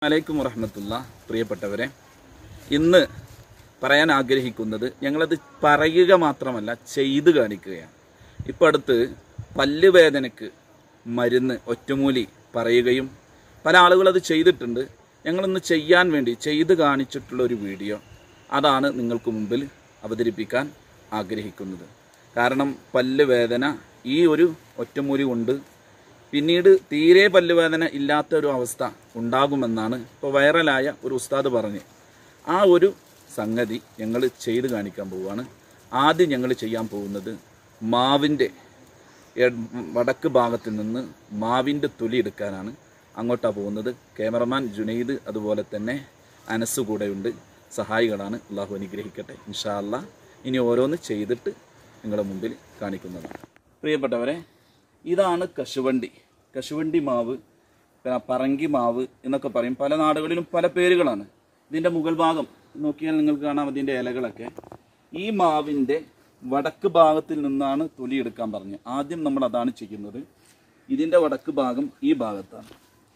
അലൈക്കും വറഹമത്തുള്ള പ്രിയപ്പെട്ടവരെ ഇന്ന് പറയാൻ ആഗ്രഹിക്കുന്നത് ഞങ്ങളത് പറയുക മാത്രമല്ല ചെയ്ത് കാണിക്കുകയാണ് ഇപ്പം അടുത്ത് പല്ലുവേദനയ്ക്ക് മരുന്ന് ഒറ്റമൂലി പറയുകയും പല ആളുകൾ അത് ചെയ്തിട്ടുണ്ട് ഞങ്ങളിന്ന് ചെയ്യാൻ വേണ്ടി ചെയ്ത് കാണിച്ചിട്ടുള്ള ഒരു വീഡിയോ അതാണ് നിങ്ങൾക്ക് മുമ്പിൽ അവതരിപ്പിക്കാൻ ആഗ്രഹിക്കുന്നത് കാരണം പല്ലുവേദന ഈ ഒരു ഒറ്റമൂലി കൊണ്ട് പിന്നീട് തീരെ പല്ലുവേദന ഇല്ലാത്ത ഒരു അവസ്ഥ ഉണ്ടാകുമെന്നാണ് ഇപ്പോൾ വൈറലായ ഒരു ഉസ്താദ് പറഞ്ഞ് ആ ഒരു സംഗതി ഞങ്ങൾ ചെയ്ത് കാണിക്കാൻ പോവുകയാണ് ആദ്യം ഞങ്ങൾ ചെയ്യാൻ പോകുന്നത് മാവിൻ്റെ എ- വടക്ക് ഭാഗത്ത് നിന്ന് മാവിൻ്റെ തൊലി എടുക്കാനാണ് അങ്ങോട്ടാണ് പോകുന്നത് ക്യാമറമാൻ ജുനൈദ് അതുപോലെ തന്നെ അനസ് കൂടെയുണ്ട് സഹായികളാണ് അള്ളാഹു അനുഗ്രഹിക്കട്ടെ ഇൻഷാ അല്ലാ ഇനി ഓരോന്ന് ചെയ്തിട്ട് നിങ്ങളുടെ മുമ്പിൽ കാണിക്കുന്നതാണ് പ്രിയപ്പെട്ടവരെ ഇതാണ് കശുവണ്ടി കശുവണ്ടി മാവ് പിന്നെ പറങ്കി മാവ് എന്നൊക്കെ പറയും പല നാടുകളിലും പല പേരുകളാണ് ഇതിൻ്റെ മുകൾ ഭാഗം നോക്കിയാൽ നിങ്ങൾക്ക് കാണാം അതിൻ്റെ ഇലകളൊക്കെ ഈ മാവിൻ്റെ വടക്ക് ഭാഗത്തിൽ നിന്നാണ് തൊലി എടുക്കാൻ പറഞ്ഞത് ആദ്യം നമ്മൾ അതാണ് ചെയ്യുന്നത് ഇതിൻ്റെ വടക്ക് ഭാഗം ഈ ഭാഗത്താണ്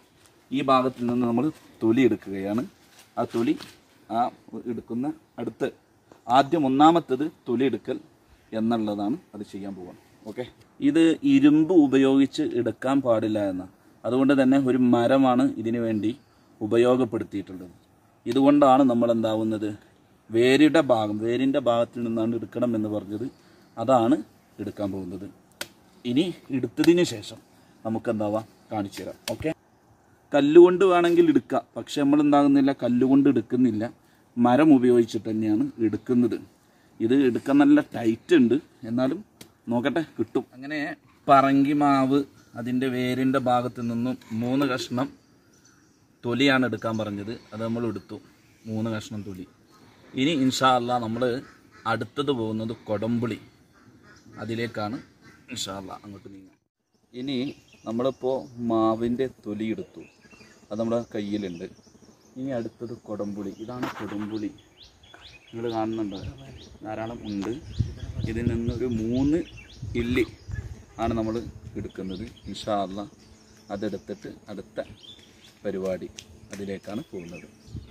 ഈ ഭാഗത്തിൽ നിന്ന് നമ്മൾ തൊലി എടുക്കുകയാണ് ആ തൊലി ആ എടുക്കുന്ന അടുത്ത് ആദ്യം ഒന്നാമത്തത് തൊലി എടുക്കൽ എന്നുള്ളതാണ് അത് ചെയ്യാൻ പോകുന്നത് ഓക്കെ ഇത് ഇരുമ്പ് ഉപയോഗിച്ച് എടുക്കാൻ പാടില്ല എന്ന അതുകൊണ്ട് തന്നെ ഒരു മരമാണ് ഇതിനു വേണ്ടി ഉപയോഗപ്പെടുത്തിയിട്ടുള്ളത് ഇതുകൊണ്ടാണ് നമ്മൾ എന്താവുന്നത് വേരുടെ ഭാഗം വേരിൻ്റെ ഭാഗത്തിൽ നിന്നാണ് എടുക്കണം എന്ന് പറഞ്ഞത് അതാണ് എടുക്കാൻ പോകുന്നത് ഇനി എടുത്തതിന് ശേഷം നമുക്ക് എന്താവാം കാണിച്ചു തരാം ഓക്കെ കല്ലുകൊണ്ട് വേണമെങ്കിൽ എടുക്കാം പക്ഷെ നമ്മൾ എന്താകുന്നില്ല കല്ലുകൊണ്ട് എടുക്കുന്നില്ല മരം ഉപയോഗിച്ചിട്ട് തന്നെയാണ് എടുക്കുന്നത് ഇത് എടുക്കാൻ നല്ല ടൈറ്റ് ഉണ്ട് എന്നാലും നോക്കട്ടെ കിട്ടും അങ്ങനെ പറങ്കി മാവ് അതിൻ്റെ വേരിൻ്റെ ഭാഗത്ത് നിന്നും മൂന്ന് കഷ്ണം തൊലിയാണ് എടുക്കാൻ പറഞ്ഞത് അത് നമ്മൾ എടുത്തു മൂന്ന് കഷ്ണം തൊലി ഇനി ഇൻഷാ അല്ലാ നമ്മൾ അടുത്തത് പോകുന്നത് കൊടമ്പുളി അതിലേക്കാണ് ഇൻഷാ അല്ലാ അങ്ങോട്ട് നീങ്ങാം ഇനി നമ്മളിപ്പോൾ മാവിൻ്റെ തൊലി എടുത്തു അത് നമ്മുടെ കയ്യിലുണ്ട് ഇനി അടുത്തത് കൊടമ്പുളി ഇതാണ് കൊടമ്പുളി നിങ്ങൾ കാണുന്നുണ്ടോ ധാരാളം ഉണ്ട് ഇതിൽ നിന്നൊരു മൂന്ന് ഇല്ലി ആണ് നമ്മൾ എടുക്കുന്നത് ഇൻഷാ അല്ലാ അതെടുത്തിട്ട് അടുത്ത പരിപാടി അതിലേക്കാണ് പോകുന്നത്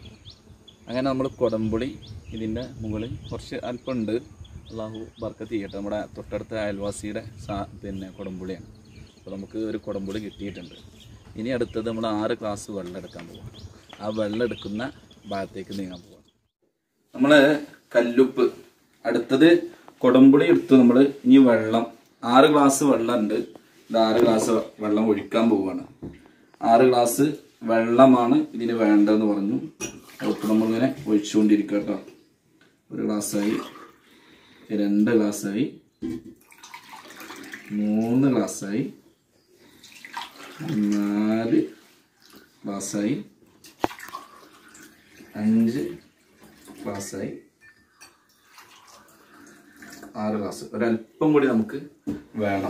അങ്ങനെ നമ്മൾ കൊടമ്പുളി ഇതിൻ്റെ മുകളിൽ കുറച്ച് അല്പമുണ്ട് അള്ളാഹു ബർക്കത്ത് ചെയ്യട്ടെ നമ്മുടെ തൊട്ടടുത്ത അയൽവാസിയുടെ സാ പിന്നെ കൊടമ്പുളിയാണ് അപ്പോൾ നമുക്ക് ഒരു കൊടമ്പുളി കിട്ടിയിട്ടുണ്ട് ഇനി അടുത്തത് നമ്മൾ ആറ് ഗ്ലാസ് വെള്ളം എടുക്കാൻ പോവാം ആ വെള്ളം എടുക്കുന്ന ഭാഗത്തേക്ക് നീങ്ങാൻ പോവാം നമ്മൾ കല്ലുപ്പ് അടുത്തത് കൊടമ്പുളി എടുത്തു നമ്മൾ ഇനി വെള്ളം ആറ് ഗ്ലാസ് വെള്ളം ഉണ്ട് ഇത് ആറ് ഗ്ലാസ് വെള്ളം ഒഴിക്കാൻ പോവുകയാണ് ആറ് ഗ്ലാസ് വെള്ളമാണ് ഇതിന് വേണ്ടതെന്ന് പറഞ്ഞു അപ്പോൾ നമ്മളിങ്ങനെ ഒഴിച്ചുകൊണ്ടിരിക്കുക കേട്ടോ ഒരു ഗ്ലാസ്സായി രണ്ട് ഗ്ലാസ്സായി മൂന്ന് ഗ്ലാസ്സായി നാല് ഗ്ലാസ്സായി അഞ്ച് ഗ്ലാസ്സായി ആറ് ഗ്ലാസ് ഒരല്പം കൂടി നമുക്ക് വേണം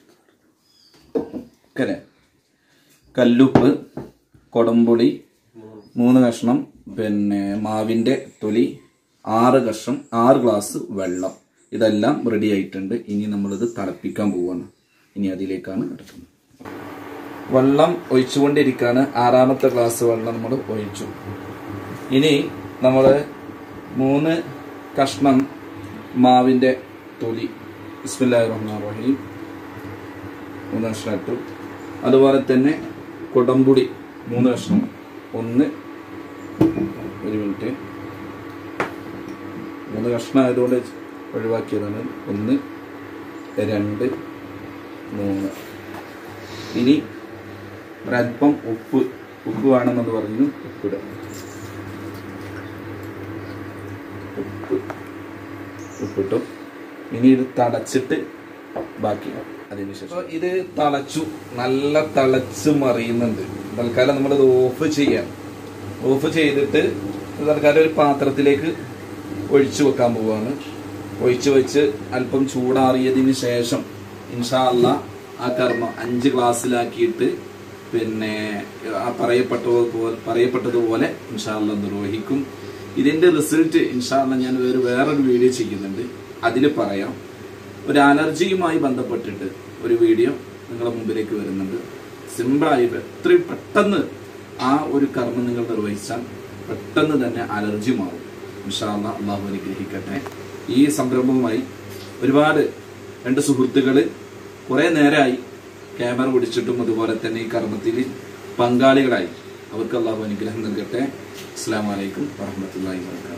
ഓക്കെ കല്ലുപ്പ് കൊടമ്പുളി മൂന്ന് കഷ്ണം പിന്നെ മാവിൻ്റെ തൊലി ആറ് കഷ്ണം ആറ് ഗ്ലാസ് വെള്ളം ഇതെല്ലാം റെഡി ആയിട്ടുണ്ട് ഇനി നമ്മളിത് തിളപ്പിക്കാൻ പോവാണ് ഇനി അതിലേക്കാണ് എടുക്കുന്നത് വെള്ളം ഒഴിച്ചുകൊണ്ടിരിക്കുകയാണ് ആറാമത്തെ ഗ്ലാസ് വെള്ളം നമ്മൾ ഒഴിച്ചു ഇനി നമ്മൾ മൂന്ന് കഷ്ണം മാവിൻ്റെ തൊലി ബിസ്മില്ലാഹിർ റഹ്മാൻ റഹീം മൂന്ന് കഷ്ണം ഇട്ടു അതുപോലെ തന്നെ കൊടമ്പുടി മൂന്ന് കഷ്ണം ഒന്ന് ഒരു മിനിറ്റ് മൂന്ന് കഷ്ണം ആയതുകൊണ്ട് ഒഴിവാക്കിയതാണ് ഒന്ന് രണ്ട് മൂന്ന് ഇനി ഒരല്പം ഉപ്പ് ഉപ്പ് വേണമെന്ന് പറഞ്ഞു ഉപ്പിടുക ഉപ്പ് ഉപ്പിട്ടു ഇനി ഇത് തടച്ചിട്ട് ബാക്കി അതിനുശേഷം ഇത് തളച്ചു നല്ല തളച്ച് മറിയുന്നുണ്ട് തൽക്കാലം നമ്മളിത് ഓഫ് ചെയ്യാം ഓഫ് ചെയ്തിട്ട് ഇത് തൽക്കാലം ഒരു പാത്രത്തിലേക്ക് ഒഴിച്ചു വെക്കാൻ പോവാണ് ഒഴിച്ചു വെച്ച് അല്പം ചൂടാറിയതിന് ശേഷം ഇൻഷാ അല്ല ആ കർമ്മം അഞ്ച് ഗ്ലാസ്സിലാക്കിയിട്ട് പിന്നെ ആ പറയപ്പെട്ടതുപോലെ പറയപ്പെട്ടതുപോലെ ഇൻഷാ അല്ല നിർവഹിക്കും ഇതിന്റെ റിസൾട്ട് ഇൻഷാ അല്ല ഞാൻ വേറെ വേറൊരു വീഡിയോ ചെയ്യുന്നുണ്ട് അതിൽ പറയാം ഒരു അലർജിയുമായി ബന്ധപ്പെട്ടിട്ട് ഒരു വീഡിയോ നിങ്ങളുടെ മുമ്പിലേക്ക് വരുന്നുണ്ട് സിമ്പിളായി എത്രയും പെട്ടെന്ന് ആ ഒരു കർമ്മം നിങ്ങൾ നിർവഹിച്ചാൽ പെട്ടെന്ന് തന്നെ അലർജി മാറും ഇൻഷാല്ല അള്ളാഹു അനുഗ്രഹിക്കട്ടെ ഈ സംരംഭവുമായി ഒരുപാട് രണ്ട് സുഹൃത്തുക്കൾ കുറേ നേരമായി ക്യാമറ പിടിച്ചിട്ടും അതുപോലെ തന്നെ ഈ കർമ്മത്തിൽ പങ്കാളികളായി അവർക്ക് അള്ളാഹു അനുഗ്രഹം നൽകട്ടെ അസ്സാം വലൈക്കും വാഹമത്തല്ലാ വാ